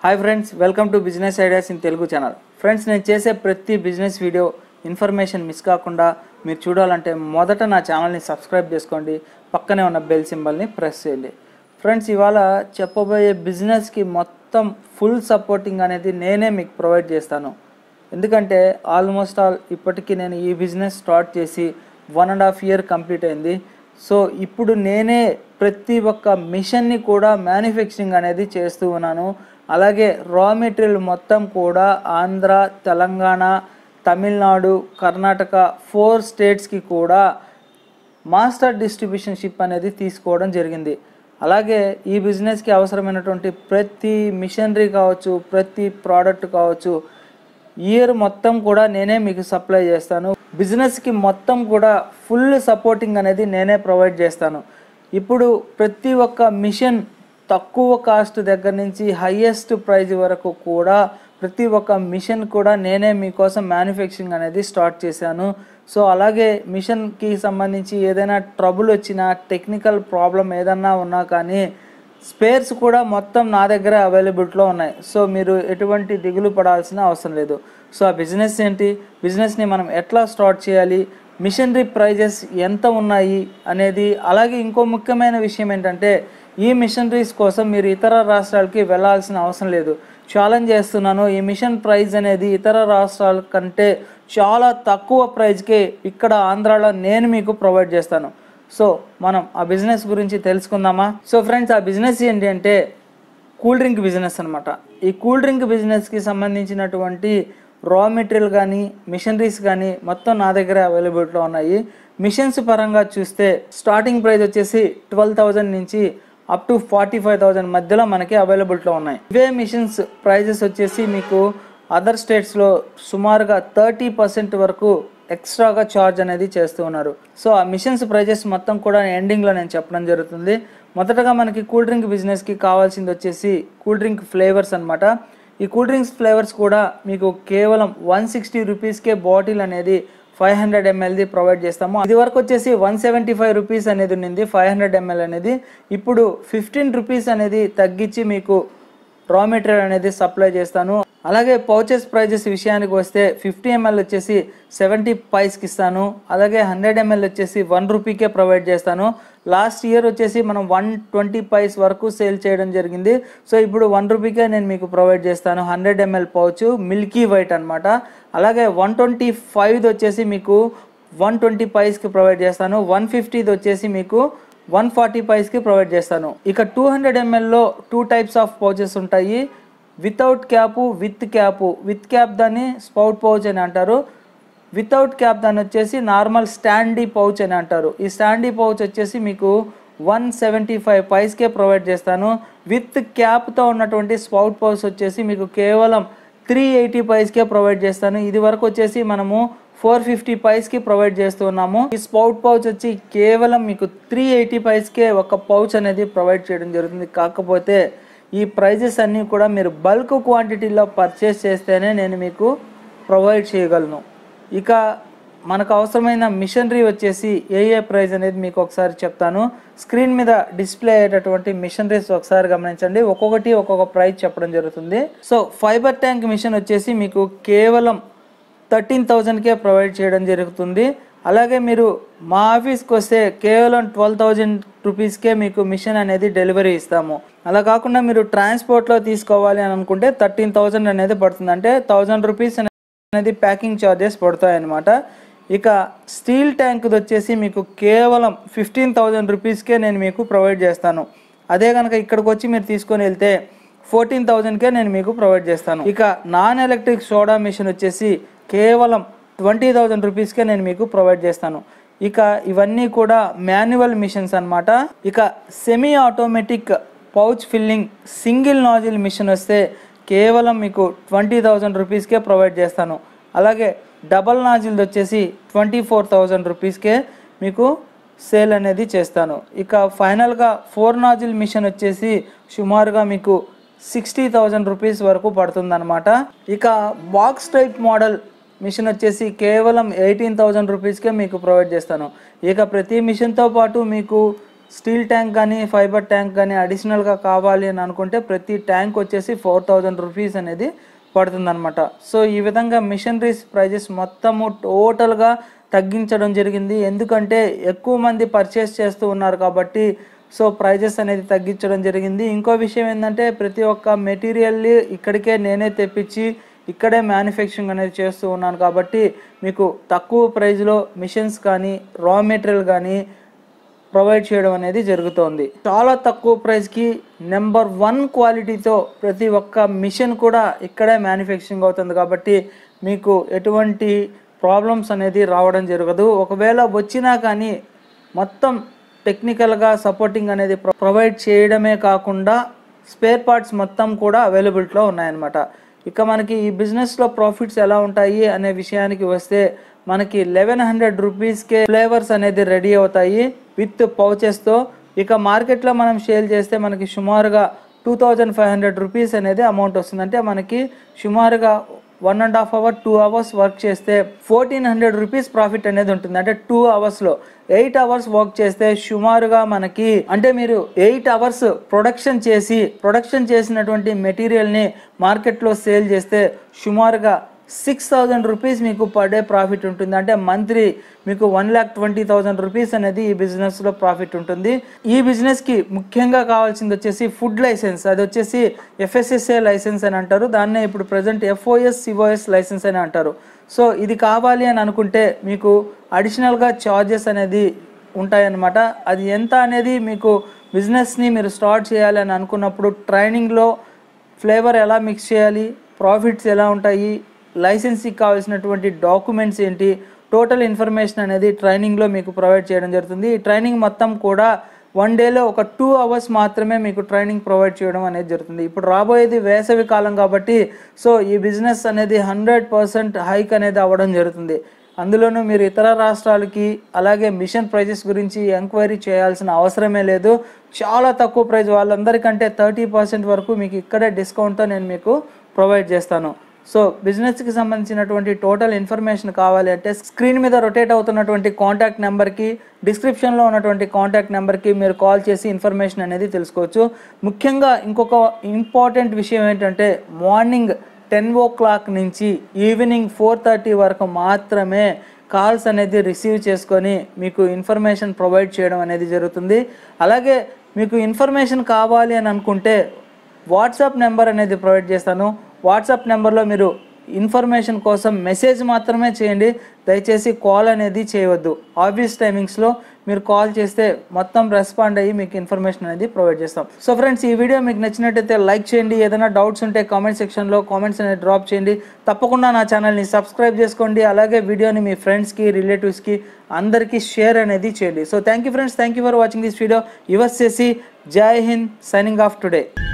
hi friends welcome to business ideas in Telugu channel friends నేను చేసే ప్రతి బిజినెస్ వీడియో ఇన్ఫర్మేషన్ మిస్ కాకుండా మీరు చూడాలంటే మొదట నా ఛానల్ని సబ్స్క్రైబ్ చేసుకోండి పక్కనే ఉన్న బెల్ సింబల్ని ప్రెస్ చేయండి ఫ్రెండ్స్ ఇవాళ చెప్పబోయే బిజినెస్కి మొత్తం ఫుల్ సపోర్టింగ్ అనేది నేనే మీకు ప్రొవైడ్ చేస్తాను ఎందుకంటే ఆల్మోస్ట్ ఆల్ ఇప్పటికీ నేను ఈ బిజినెస్ స్టార్ట్ చేసి one and half year complete అయింది సో ఇప్పుడు నేనే ప్రతి ఒక్క మిషన్ని కూడా మ్యానుఫ్యాక్చరింగ్ అనేది చేస్తూ ఉన్నాను అలాగే రా మెటీరియల్ మొత్తం కూడా ఆంధ్ర తెలంగాణ తమిళనాడు కర్ణాటక ఫోర్ స్టేట్స్కి కూడా మాస్టర్ డిస్ట్రిబ్యూషన్ షిప్ అనేది తీసుకోవడం జరిగింది అలాగే ఈ బిజినెస్కి అవసరమైనటువంటి ప్రతి మిషనరీ కావచ్చు ప్రతి ప్రోడక్ట్ కావచ్చు ఇయర్ మొత్తం కూడా నేనే మీకు సప్లై చేస్తాను బిజినెస్కి మొత్తం కూడా ఫుల్ సపోర్టింగ్ అనేది నేనే ప్రొవైడ్ చేస్తాను ఇప్పుడు ప్రతి ఒక్క మిషన్ తక్కువ కాస్ట్ దగ్గర నుంచి హయ్యెస్ట్ ప్రైజ్ వరకు కూడా ప్రతి ఒక్క మిషన్ కూడా నేనే మీకోసం మ్యానుఫ్యాక్చరింగ్ అనేది స్టార్ట్ చేశాను సో అలాగే మిషన్కి సంబంధించి ఏదైనా ట్రబుల్ వచ్చినా టెక్నికల్ ప్రాబ్లం ఏదన్నా ఉన్నా కానీ స్పేర్స్ కూడా మొత్తం నా దగ్గర అవైలబిలిటీలో ఉన్నాయి సో మీరు ఎటువంటి దిగులు పడాల్సిన అవసరం లేదు సో ఆ బిజినెస్ ఏంటి బిజినెస్ని మనం ఎట్లా స్టార్ట్ చేయాలి మిషనరీ ప్రైజెస్ ఎంత ఉన్నాయి అనేది అలాగే ఇంకో ముఖ్యమైన విషయం ఏంటంటే ఈ మిషనరీస్ కోసం మీరు ఇతర రాష్ట్రాలకి వెళ్ళాల్సిన అవసరం లేదు ఛాలెంజ్ చేస్తున్నాను ఈ మిషన్ ప్రైస్ అనేది ఇతర రాష్ట్రాల కంటే చాలా తక్కువ ప్రైస్కే ఇక్కడ ఆంధ్రాలో నేను మీకు ప్రొవైడ్ చేస్తాను సో మనం ఆ బిజినెస్ గురించి తెలుసుకుందామా సో ఫ్రెండ్స్ ఆ బిజినెస్ ఏంటి అంటే కూల్ డ్రింక్ బిజినెస్ అనమాట ఈ కూల్ డ్రింక్ బిజినెస్కి సంబంధించినటువంటి రా మెటీరియల్ కానీ మిషనరీస్ కానీ మొత్తం నా దగ్గర అవైలబిలిటీలో ఉన్నాయి మిషన్స్ పరంగా చూస్తే స్టార్టింగ్ ప్రైస్ వచ్చేసి ట్వెల్వ్ థౌజండ్ నుంచి up to forty five thousand మధ్యలో మనకి అవైలబిలిటీలో ఉన్నాయి ఇవే మిషన్స్ ప్రైజెస్ వచ్చేసి మీకు అదర్ స్టేట్స్లో సుమారుగా థర్టీ పర్సెంట్ వరకు ఎక్స్ట్రాగా ఛార్జ్ అనేది చేస్తూ ఉన్నారు సో ఆ మిషన్స్ ప్రైజెస్ మొత్తం కూడా ఎండింగ్లో నేను చెప్పడం జరుగుతుంది మొదటగా మనకి కూల్ డ్రింక్ బిజినెస్కి కావాల్సింది వచ్చేసి కూల్ డ్రింక్ ఫ్లేవర్స్ అనమాట ఈ కూల్ డ్రింక్స్ ఫ్లేవర్స్ కూడా మీకు కేవలం వన్ సిక్స్టీ రూపీస్కే బాటిల్ అనేది ఫైవ్ హండ్రెడ్ ఎంఎల్ది ప్రొవైడ్ చేస్తాము ఇది వరకు వచ్చేసి వన్ సెవెంటీ ఫైవ్ రూపీస్ అనేది ఉన్నింది ఫైవ్ హండ్రెడ్ ఎంఎల్ అనేది ఇప్పుడు ఫిఫ్టీన్ రూపీస్ అనేది తగ్గించి మీకు రా మెటీరియల్ అనేది సప్లై చేస్తాను అలాగే పౌచెస్ ప్రైజెస్ విషయానికి వస్తే ఫిఫ్టీ ఎంఎల్ వచ్చేసి సెవెంటీ పైస్కి ఇస్తాను అలాగే హండ్రెడ్ ఎంఎల్ వచ్చేసి వన్ రూపీకే ప్రొవైడ్ చేస్తాను లాస్ట్ ఇయర్ వచ్చేసి మనం వన్ ట్వంటీ పైస్ వరకు సేల్ చేయడం జరిగింది సో ఇప్పుడు వన్ రూపీకే నేను మీకు ప్రొవైడ్ చేస్తాను hundred ML pouch milky white అనమాట అలాగే వన్ ట్వంటీ ఫైవ్ది వచ్చేసి మీకు వన్ ట్వంటీ పైస్కి ప్రొవైడ్ చేస్తాను వన్ ఫిఫ్టీది వచ్చేసి మీకు వన్ ఫార్టీ పైస్కి ప్రొవైడ్ చేస్తాను ఇక టూ హండ్రెడ్ ఎంఎల్లో టూ టైప్స్ ఆఫ్ పౌచెస్ ఉంటాయి without cap with cap with cap దాన్ని స్పౌట్ పౌచ్ అని అంటారు వితౌట్ క్యాప్ దాన్ని వచ్చేసి నార్మల్ స్టాండీ పౌచ్ అని అంటారు ఈ స్టాండీ పౌచ్ వచ్చేసి మీకు వన్ సెవెంటీ ఫైవ్ పైస్కే ప్రొవైడ్ చేస్తాను విత్ క్యాప్తో ఉన్నటువంటి స్పౌట్ పౌచ్ వచ్చేసి మీకు కేవలం త్రీ ఎయిటీ పైస్కే ప్రొవైడ్ చేస్తాను ఇది వరకు వచ్చేసి మనము ఫోర్ ఫిఫ్టీ పైస్కి ప్రొవైడ్ చేస్తున్నాము ఈ స్పౌట్ పౌచ్ వచ్చి కేవలం మీకు త్రీ ఎయిటీ పైస్కే ఒక పౌచ్ అనేది ప్రొవైడ్ చేయడం జరుగుతుంది కాకపోతే ఈ ప్రైజెస్ అన్నీ కూడా మీరు బల్క్ క్వాంటిటీలో పర్చేస్ చేస్తేనే నేను మీకు ప్రొవైడ్ చేయగలను ఇక మనకు అవసరమైన మిషనరీ వచ్చేసి ఏ ఏ ప్రైస్ అనేది మీకు ఒకసారి చెప్తాను స్క్రీన్ మీద డిస్ప్లే అయ్యేటటువంటి మిషనరీస్ ఒకసారి గమనించండి ఒక్కొక్కటి ఒక్కొక్క ప్రైస్ చెప్పడం జరుగుతుంది సో ఫైబర్ ట్యాంక్ మిషన్ వచ్చేసి మీకు కేవలం థర్టీన్ థౌజండ్కే ప్రొవైడ్ చేయడం జరుగుతుంది అలాగే మీరు మా ఆఫీస్కి వస్తే కేవలం ట్వెల్వ్ థౌజండ్ రూపీస్కే మీకు మిషన్ అనేది డెలివరీ ఇస్తాము అలా కాకుండా మీరు ట్రాన్స్పోర్ట్లో తీసుకోవాలి అని అనుకుంటే థర్టీన్ థౌజండ్ అనేది పడుతుంది అంటే థౌజండ్ రూపీస్ అనేది ప్యాకింగ్ ఛార్జెస్ పడతాయి అన్నమాట ఇక స్టీల్ ట్యాంక్ది వచ్చేసి మీకు కేవలం ఫిఫ్టీన్ థౌజండ్ రూపీస్కే నేను మీకు ప్రొవైడ్ చేస్తాను అదే కనుక ఇక్కడికి వచ్చి మీరు తీసుకొని వెళ్తే ఫోర్టీన్ థౌజండ్కే నేను మీకు ప్రొవైడ్ చేస్తాను ఇక నాన్ ఎలక్ట్రిక్ సోడా మిషన్ వచ్చేసి కేవలం ట్వంటీ థౌజండ్ రూపీస్కే నేను మీకు ప్రొవైడ్ చేస్తాను ఇక ఇవన్నీ కూడా మాన్యువల్ మిషన్స్ అన్నమాట ఇక semi automatic pouch filling single nozzle machine వస్తే కేవలం మీకు ట్వంటీ థౌజండ్ రూపీస్కే ప్రొవైడ్ చేస్తాను అలాగే డబల్ నాజిల్ది వచ్చేసి ట్వంటీ ఫోర్ థౌజండ్ రూపీస్కే మీకు సేల్ అనేది చేస్తాను ఇక ఫైనల్గా ఫోర్ నాజిల్ మిషన్ వచ్చేసి సుమారుగా మీకు సిక్స్టీ థౌజండ్ రూపీస్ వరకు పడుతుందన్నమాట ఇక బాక్స్ టైప్ మోడల్ మిషన్ వచ్చేసి కేవలం ఎయిటీన్ థౌజండ్ రూపీస్కే మీకు ప్రొవైడ్ చేస్తాను ఇక ప్రతి మిషన్తో పాటు మీకు స్టీల్ ట్యాంక్ కానీ ఫైబర్ ట్యాంక్ కానీ అడిషనల్గా కావాలి అని అనుకుంటే ప్రతి ట్యాంక్ వచ్చేసి ఫోర్ థౌజండ్ రూపీస్ అనేది పడుతుందన్నమాట సో ఈ విధంగా మిషనరీస్ ప్రైజెస్ మొత్తము టోటల్గా తగ్గించడం జరిగింది ఎందుకంటే ఎక్కువ మంది పర్చేస్ చేస్తూ ఉన్నారు కాబట్టి సో ప్రైజెస్ అనేది తగ్గించడం జరిగింది ఇంకో విషయం ఏంటంటే ప్రతి ఒక్క మెటీరియల్ని ఇక్కడికే నేనే తెప్పించి ఇక్కడే మ్యానుఫ్యాక్చరింగ్ అనేది చేస్తూ ఉన్నాను కాబట్టి మీకు తక్కువ ప్రైస్లో మిషన్స్ కానీ రా మెటీరియల్ కానీ ప్రొవైడ్ చేయడం అనేది జరుగుతోంది చాలా తక్కువ ప్రైస్కి నెంబర్ వన్ క్వాలిటీతో ప్రతి ఒక్క మిషన్ కూడా ఇక్కడే మ్యానుఫ్యాక్చరింగ్ అవుతుంది కాబట్టి మీకు ఎటువంటి ప్రాబ్లమ్స్ అనేది రావడం జరగదు ఒకవేళ వచ్చినా కానీ మొత్తం టెక్నికల్గా సపోర్టింగ్ అనేది ప్రొవైడ్ చేయడమే కాకుండా స్పేర్ పార్ట్స్ మొత్తం కూడా అవైలబిలిటీలో ఉన్నాయన్నమాట ఇక మనకి ఈ బిజినెస్లో ప్రాఫిట్స్ ఎలా ఉంటాయి అనే విషయానికి వస్తే మనకి లెవెన్ హండ్రెడ్ రూపీస్కే ఫ్లేవర్స్ అనేది రెడీ అవుతాయి విత్ పౌచెస్తో ఇక మార్కెట్లో మనం సేల్ చేస్తే మనకి సుమారుగా two thousand five hundred rupees అనేది అమౌంట్ వస్తుంది అంటే మనకి సుమారుగా one and half hour two hours work చేస్తే ఫోర్టీన్ హండ్రెడ్ రూపీస్ ప్రాఫిట్ అనేది ఉంటుంది అంటే టూ అవర్స్లో ఎయిట్ అవర్స్ వర్క్ చేస్తే సుమారుగా మనకి అంటే మీరు ఎయిట్ అవర్స్ ప్రొడక్షన్ చేసి ప్రొడక్షన్ చేసినటువంటి మెటీరియల్ని మార్కెట్లో సేల్ చేస్తే సుమారుగా సిక్స్ థౌజండ్ రూపీస్ మీకు పర్ డే ప్రాఫిట్ ఉంటుంది అంటే మంత్లీ మీకు one lakh twenty thousand rupees అనేది ఈ బిజినెస్లో ప్రాఫిట్ ఉంటుంది ఈ బిజినెస్కి ముఖ్యంగా కావాల్సింది వచ్చేసి ఫుడ్ లైసెన్స్ అది వచ్చేసి ఎఫ్ఎస్ఎస్ఏ లైసెన్స్ అని అంటారు దాన్నే ఇప్పుడు ప్రజెంట్ ఎఫ్ఓఎస్ సిఓఎస్ లైసెన్స్ అని అంటారు సో ఇది కావాలి అని అనుకుంటే మీకు అడిషనల్గా చార్జెస్ అనేది ఉంటాయన్నమాట అది ఎంత అనేది మీకు బిజినెస్ని మీరు స్టార్ట్ చేయాలి అని అనుకున్నప్పుడు ట్రైనింగ్లో ఫ్లేవర్ ఎలా మిక్స్ చేయాలి ప్రాఫిట్స్ ఎలా ఉంటాయి లైసెన్స్కి కావాల్సినటువంటి డాక్యుమెంట్స్ ఏంటి టోటల్ ఇన్ఫర్మేషన్ అనేది ట్రైనింగ్లో మీకు ప్రొవైడ్ చేయడం జరుగుతుంది ఈ ట్రైనింగ్ మొత్తం కూడా వన్ డేలో ఒక టూ అవర్స్ మాత్రమే మీకు ట్రైనింగ్ ప్రొవైడ్ చేయడం అనేది జరుగుతుంది ఇప్పుడు రాబోయేది వేసవి కాలం కాబట్టి సో ఈ బిజినెస్ అనేది హండ్రెడ్ పర్సెంట్ హైక్ అనేది అవ్వడం జరుగుతుంది అందులోనూ మీరు ఇతర రాష్ట్రాలకి అలాగే మిషన్ ప్రైజెస్ గురించి ఎంక్వైరీ చేయాల్సిన అవసరమే లేదు చాలా తక్కువ ప్రైస్ వాళ్ళందరికంటే థర్టీ పర్సెంట్ వరకు మీకు ఇక్కడే డిస్కౌంట్తో నేను మీకు ప్రొవైడ్ చేస్తాను సో బిజినెస్కి సంబంధించినటువంటి టోటల్ ఇన్ఫర్మేషన్ కావాలి అంటే స్క్రీన్ మీద రొటేట్ అవుతున్నటువంటి కాంటాక్ట్ నెంబర్కి డిస్క్రిప్షన్లో ఉన్నటువంటి కాంటాక్ట్ నెంబర్కి మీరు కాల్ చేసి ఇన్ఫర్మేషన్ అనేది తెలుసుకోవచ్చు ముఖ్యంగా ఇంకొక ఇంపార్టెంట్ విషయం ఏంటంటే మార్నింగ్ టెన్ ఓ క్లాక్ నుంచి ఈవినింగ్ ఫోర్ థర్టీ వరకు మాత్రమే కాల్స్ అనేది రిసీవ్ చేసుకొని మీకు ఇన్ఫర్మేషన్ ప్రొవైడ్ చేయడం అనేది జరుగుతుంది అలాగే మీకు ఇన్ఫర్మేషన్ కావాలి అని అనుకుంటే వాట్సాప్ నెంబర్ అనేది ప్రొవైడ్ చేస్తాను వాట్సాప్ నెంబర్లో మీరు ఇన్ఫర్మేషన్ కోసం మెసేజ్ మాత్రమే చేయండి దయచేసి కాల్ అనేది చేయవద్దు ఆఫీస్ టైమింగ్స్లో మీరు కాల్ చేస్తే మొత్తం రెస్పాండ్ అయ్యి మీకు ఇన్ఫర్మేషన్ అనేది ప్రొవైడ్ చేస్తాం సో ఫ్రెండ్స్ ఈ వీడియో మీకు నచ్చినట్టయితే లైక్ చేయండి ఏదైనా డౌట్స్ ఉంటే కామెంట్ సెక్షన్లో కామెంట్స్ అనేది డ్రాప్ చేయండి తప్పకుండా నా ఛానల్ని సబ్స్క్రైబ్ చేసుకోండి అలాగే వీడియోని మీ ఫ్రెండ్స్కి రిలేటివ్స్కి అందరికీ షేర్ అనేది చేయండి so thank you friends thank you for watching this video యువస్ చేసి Jai Hind signing off today